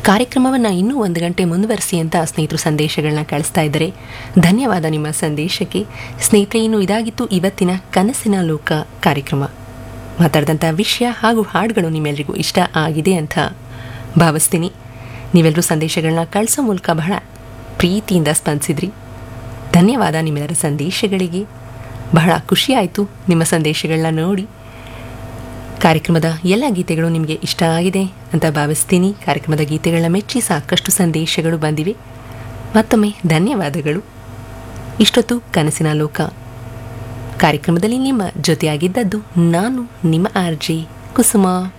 ಕಾರ್ಯಕ್ರಮವನ್ನು ಇನ್ನೂ ಒಂದು ಗಂಟೆ ಮುಂದುವರಿಸಿ ಅಂತ ಸ್ನೇಹಿತರು ಸಂದೇಶಗಳನ್ನ ಕಳಿಸ್ತಾ ಇದ್ದಾರೆ ಧನ್ಯವಾದ ನಿಮ್ಮ ಸಂದೇಶಕ್ಕೆ ಸ್ನೇಹಿತರೆ ಇನ್ನು ಇದಾಗಿತ್ತು ಇವತ್ತಿನ ಕನಸಿನ ಲೋಕ ಕಾರ್ಯಕ್ರಮ ಮಾತಾಡಿದಂಥ ವಿಷಯ ಹಾಗೂ ಹಾಡುಗಳು ನಿಮ್ಮೆಲ್ಲರಿಗೂ ಇಷ್ಟ ಆಗಿದೆ ಅಂತ ಭಾವಿಸ್ತೀನಿ ನೀವೆಲ್ಲರೂ ಸಂದೇಶಗಳನ್ನ ಕಳಿಸೋ ಮೂಲಕ ಬಹಳ ಪ್ರೀತಿಯಿಂದ ಸ್ಪಂದಿಸಿದ್ರಿ ಧನ್ಯವಾದ ನಿಮ್ಮೆಲ್ಲರ ಸಂದೇಶಗಳಿಗೆ ಬಹಳ ಖುಷಿಯಾಯಿತು ನಿಮ್ಮ ಸಂದೇಶಗಳನ್ನ ನೋಡಿ ಕಾರ್ಯಕ್ರಮದ ಎಲ್ಲ ಗೀತೆಗಳು ನಿಮಗೆ ಇಷ್ಟ ಆಗಿದೆ ಅಂತ ಭಾವಿಸ್ತೀನಿ ಕಾರ್ಯಕ್ರಮದ ಗೀತೆಗಳನ್ನ ಮೆಚ್ಚಿ ಸಾಕಷ್ಟು ಸಂದೇಶಗಳು ಬಂದಿವೆ ಮತ್ತೊಮ್ಮೆ ಧನ್ಯವಾದಗಳು ಇಷ್ಟೊತ್ತು ಕನಸಿನ ಲೋಕ ಕಾರ್ಯಕ್ರಮದಲ್ಲಿ ನಿಮ್ಮ ಜೊತೆಯಾಗಿದ್ದದ್ದು ನಾನು ನಿಮ್ಮ ಆರ್ ಜೆ ಕುಸುಮ